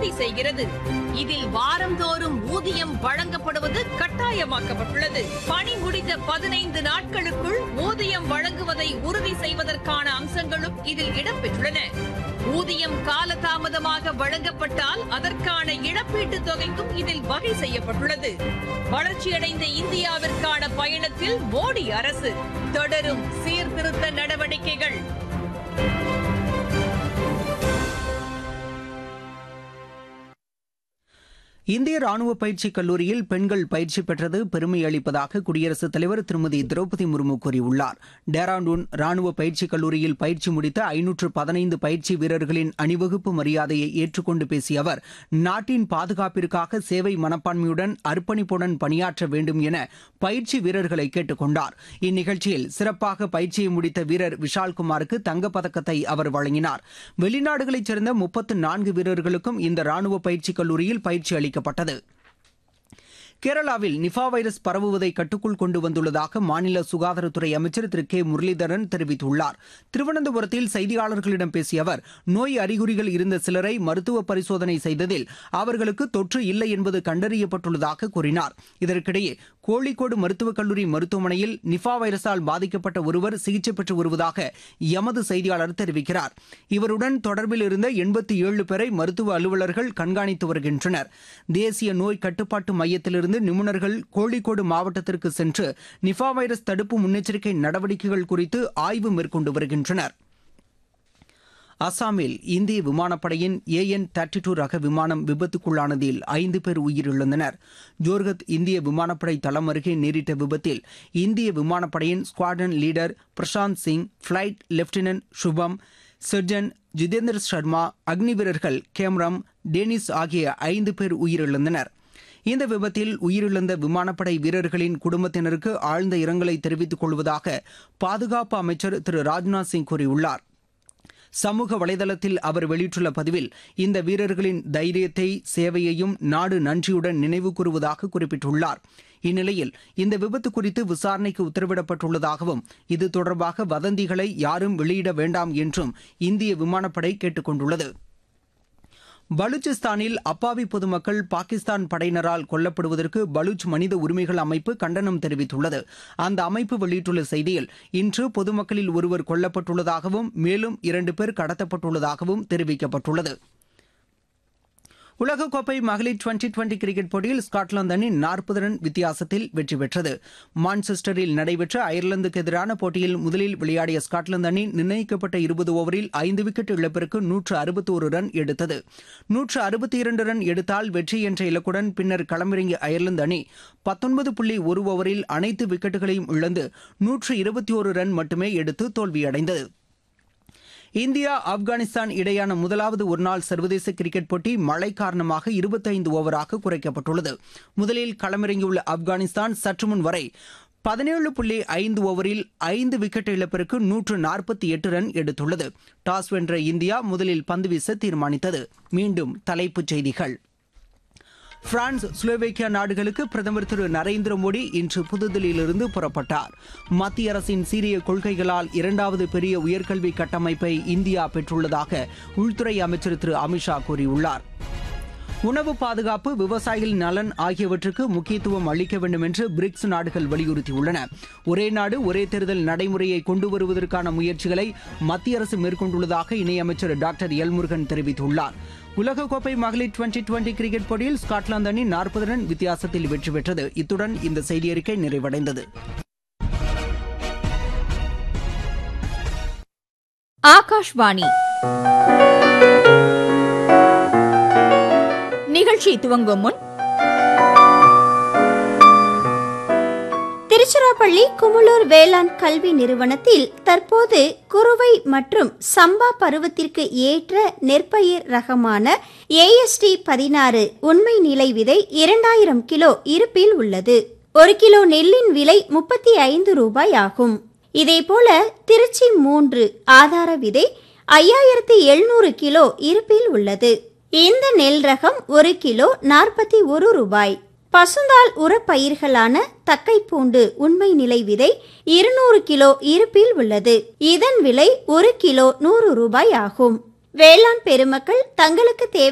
உறுதி செய்கிறது இதில் வாரந்தோறும் ஊதியம் வழங்கப்படுவது கட்டாயமாக்கப்பட்டுள்ளது பணி முடிந்த பதினைந்து நாட்களுக்குள் ஊதியம் வழங்குவதை உறுதி செய்வதற்கான அம்சங்களும் இதில் இடம்பெற்றுள்ளன ஊதியம் காலதாமதமாக வழங்கப்பட்டால் அதற்கான இழப்பீட்டுத் தொகைக்கும் இதில் வகை செய்யப்பட்டுள்ளது வளர்ச்சியடைந்த இந்தியாவிற்கான பயணத்தில் மோடி அரசு தொடரும் சீர்திருத்த நடவடிக்கைகள் இந்திய ராணுவ பயிற்சி கல்லூரியில் பெண்கள் பயிற்சி பெற்றது பெருமை அளிப்பதாக குடியரசுத் தலைவர் திருமதி திரௌபதி முர்மு கூறியுள்ளார் டேராடூன் ராணுவ பயிற்சி கல்லூரியில் பயிற்சி முடித்த ஐநூற்று பதினைந்து பயிற்சி வீரர்களின் அணிவகுப்பு மரியாதையை ஏற்றுக்கொண்டு பேசிய அவர் நாட்டின் பாதுகாப்பிற்காக சேவை மனப்பான்மையுடன் அர்ப்பணிப்புடன் பணியாற்ற வேண்டும் என பயிற்சி வீரர்களை கேட்டுக் கொண்டார் இந்நிகழ்ச்சியில் சிறப்பாக பயிற்சியை முடித்த வீரர் விஷால்குமாருக்கு தங்கப்பதக்கத்தை அவர் வழங்கினார் வெளிநாடுகளைச் சேர்ந்த முப்பத்து நான்கு வீரர்களுக்கும் இந்த ராணுவ பயிற்சி கல்லூரியில் பயிற்சி அளிக்கப்பட்டது கேரளாவில் நிஃபா வைரஸ் பரவுவதை கட்டுக்குள் கொண்டு வந்துள்ளதாக மாநில சுகாதாரத்துறை அமைச்சர் திரு கே முரளிதரன் தெரிவித்துள்ளார் திருவனந்தபுரத்தில் செய்தியாளர்களிடம் பேசிய அவர் நோய் அறிகுறிகள் இருந்த சிலரை மருத்துவ பரிசோதனை செய்ததில் அவர்களுக்கு தொற்று இல்லை என்பது கண்டறியப்பட்டுள்ளதாக கூறினார் இதற்கிடையே கோழிக்கோடு மருத்துவக் கல்லூரி மருத்துவமனையில் நிஃபா வைரஸால் பாதிக்கப்பட்ட ஒருவர் சிகிச்சை பெற்று வருவதாக எமது செய்தியாளர் தெரிவிக்கிறார் இவருடன் தொடர்பில் இருந்த எண்பத்தி ஏழு பேரை மருத்துவ அலுவலர்கள் கண்காணித்து வருகின்றனர் தேசிய நோய் கட்டுப்பாட்டு மையத்திலிருந்து நிபுணர்கள் கோழிக்கோடு மாவட்டத்திற்கு சென்று நிஃபா வைரஸ் தடுப்பு முன்னெச்சரிக்கை நடவடிக்கைகள் குறித்து ஆய்வு மேற்கொண்டு வருகின்றனர் அசாமில் இந்திய விமானப்படையின் ஏஎன் தேர்ட்டி டூ ரக விமானம் விபத்துக்குள்ளானதில் ஐந்து பேர் உயிரிழந்தனர் ஜோர்கத் இந்திய விமானப்படை தளம் அருகே நேரிட்ட விபத்தில் இந்திய விமானப்படையின் squadron leader Prashant Singh flight lieutenant Shubham sergeant Jitendra Sharma Agni வீரர்கள் கேம்ரம் டேனிஸ் ஆகிய ஐந்து பேர் உயிரிழந்தனர் இந்த விபத்தில் உயிரிழந்த விமானப்படை வீரர்களின் குடும்பத்தினருக்கு ஆழ்ந்த இரங்கலை தெரிவித்துக் கொள்வதாக பாதுகாப்பு அமைச்சர் திரு ராஜ்நாத் சிங் கூறியுள்ளார் சமூக வலைதளத்தில் அவர் வெளியிட்டுள்ள பதிவில் இந்த வீரர்களின் தைரியத்தை சேவையையும் நாடு நன்றியுடன் நினைவு கூறுவதாக குறிப்பிட்டுள்ளார் இந்நிலையில் இந்த விபத்து குறித்து விசாரணைக்கு உத்தரவிடப்பட்டுள்ளதாகவும் இது தொடர்பாக வதந்திகளை யாரும் வெளியிட வேண்டாம் என்றும் இந்திய விமானப்படை கேட்டுக் கொண்டுள்ளது பலூச்சிஸ்தானில் அப்பாவி பொதுமக்கள் பாகிஸ்தான் படையினரால் கொல்லப்படுவதற்கு பலூச் மனித உரிமைகள் அமைப்பு கண்டனம் தெரிவித்துள்ளது அந்த அமைப்பு வெளியிட்டுள்ள செய்தியில் இன்று பொதுமக்களில் ஒருவர் கொல்லப்பட்டுள்ளதாகவும் மேலும் இரண்டு பேர் கடத்தப்பட்டுள்ளதாகவும் தெரிவிக்கப்பட்டுள்ளது உலகக்கோப்பை மகளிர் டுவெண்டி டுவெண்டி கிரிக்கெட் போட்டியில் ஸ்காட்லாந்து அணி நாற்பது ரன் வித்தியாசத்தில் வெற்றி பெற்றது மான்செஸ்டரில் நடைபெற்ற அயர்லாந்துக்கு எதிரான போட்டியில் முதலில் விளையாடிய ஸ்காட்லாந்து அணி நிர்ணயிக்கப்பட்ட இருபது ஓவரில் ஐந்து விக்கெட் இழப்பிற்கு நூற்று அறுபத்தோரு ரன் எடுத்தது நூற்று அறுபத்தி இரண்டு ரன் எடுத்தால் வெற்றி என்ற இலக்குடன் பின்னர் களமிறங்கிய அயர்லாந்து அணி பத்தொன்பது புள்ளி ஒரு ஓவரில் அனைத்து விக்கெட்டுகளையும் இழந்து நூற்று இருபத்தி ஒரு ரன் மட்டுமே எடுத்து தோல்வியடைந்தது இந்தியா ஆப்கானிஸ்தான் இடையான முதலாவது ஒருநாள் சர்வதேச கிரிக்கெட் போட்டி மழை காரணமாக இருபத்தைந்து ஓவராக குறைக்கப்பட்டுள்ளது முதலில் களமிறங்கியுள்ள ஆப்கானிஸ்தான் சற்று முன் வரை பதினேழு புள்ளி ஐந்து ஓவரில் ஐந்து விக்கெட் இழப்பிற்கு நூற்று நாற்பத்தி எட்டு ரன் எடுத்துள்ளது டாஸ் வென்ற இந்தியா முதலில் பந்து வீச தீர்மானித்தது மீண்டும் தலைப்புச் செய்திகள் பிரான்ஸ் ஸ்லோவேக்கியா நாடுகளுக்கு பிரதமர் திரு நரேந்திர மோடி இன்று புதுதில்லியிலிருந்து புறப்பட்டார் மத்திய அரசின் சீரிய கொள்கைகளால் இரண்டாவது பெரிய உயர்கல்வி கட்டமைப்பை இந்தியா பெற்றுள்ளதாக உள்துறை அமைச்சர் திரு அமித்ஷா கூறியுள்ளார் உணவு பாதுகாப்பு விவசாயிகள் நலன் ஆகியவற்றுக்கு முக்கியத்துவம் அளிக்க வேண்டும் என்று பிரிக்ஸ் நாடுகள் வலியுறுத்தியுள்ளன ஒரே நாடு ஒரே தேர்தல் நடைமுறையை கொண்டு வருவதற்கான முயற்சிகளை மத்திய அரசு மேற்கொண்டுள்ளதாக இணையமைச்சர் டாக்டர் எல்முருகன் தெரிவித்துள்ளார் உலகக்கோப்பை மகளிர் டுவெண்டி டுவெண்டி கிரிக்கெட் போட்டியில் ஸ்காட்லாந்து அணி நாற்பது ரன் வித்தியாசத்தில் வெற்றி பெற்றது இத்துடன் இந்த செய்தியறிக்கை நிறைவடைந்தது ஆகாஷ்வாணி நிகழ்ச்சி துவங்கும் முன் திருச்சிராப்பள்ளி குமுளூர் வேளாண் கல்வி நிறுவனத்தில் தற்போது குறுவை மற்றும் சம்பா பருவத்திற்கு ஏற்ற நெற்பயிர் ரகமான ஏஎஸ்டி பதினாறு உண்மை நிலை விதை இரண்டாயிரம் கிலோ இருப்பில் உள்ளது ஒரு கிலோ நெல்லின் விலை முப்பத்தி ஐந்து ரூபாய் ஆகும் இதேபோல திருச்சி மூன்று ஆதார விதை ஐயாயிரத்தி எழுநூறு கிலோ இருப்பில் உள்ளது இந்த நெல் ரகம் ஒரு கிலோ நாற்பத்தி ஒரு ரூபாய் பசுந்தாள் உரப்பயிர்களான தக்கைப்பூண்டு உண்மை நிலை விதை இருநூறு கிலோ இருப்பில் உள்ளது இதன் விலை ஒரு கிலோ நூறு ரூபாய் ஆகும் வேளாண் பெருமக்கள் தங்களுக்கு தேவை